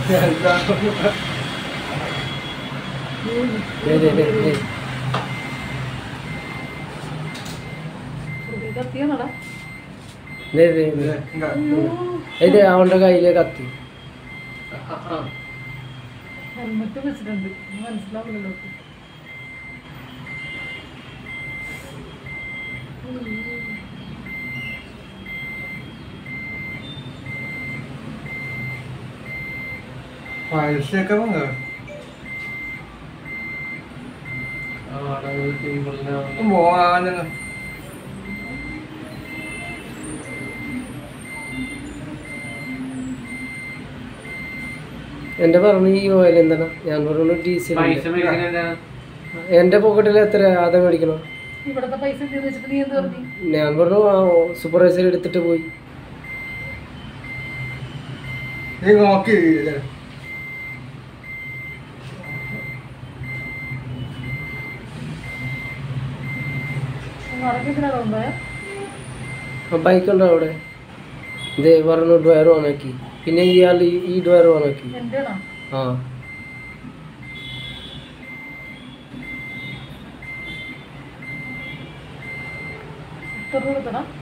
ദേ, ദേ, ദേ, ദേ. കത്തിയാണോടാ ദേ, ദേ, ദേ. ഇത് അവളുടെ കയ്യിലെ കത്തി ഹെൽമെറ്റ് വെച്ചിട്ടുണ്ട് മനസ്സിലാവില്ലല്ലോ പൈസയൊക്കെ വാങ്ങുക പോവാൻ എന്റെ പറഞ്ഞു ഈ ഓയിൽ എന്താണ് ഞാൻ പറഞ്ഞു ഡീസൽ പൈസ മേടിക്കുന്ന എന്റെ പോക്കറ്റിൽ എത്ര ആദ്യം മേടിക്കണം ഇവിടത്തെ പൈസ എന്തെന്ന് വെച്ചിട്ട് നീ എന്ത് പറഞ്ഞു ഞാൻ പറഞ്ഞു ആ സൂപ്പർവൈസർ എടുത്തിട്ട് പോയി നീ നോക്കി ഇല്ലേ? നടക്കുന്നതിനാ കൊണ്ടുപോയ ബൈക്ക് ഉണ്ടോ അവിടെ ഇത് പറഞ്ഞു ഡ്രൈവർ ഓണാക്കി പിന്നെ ഇയാൾ ഈ- ഈ ഡ്രൈവർ ഓണാക്കി എൻ്റെ ആണോ ആ എത്ര കൊടുത്തണം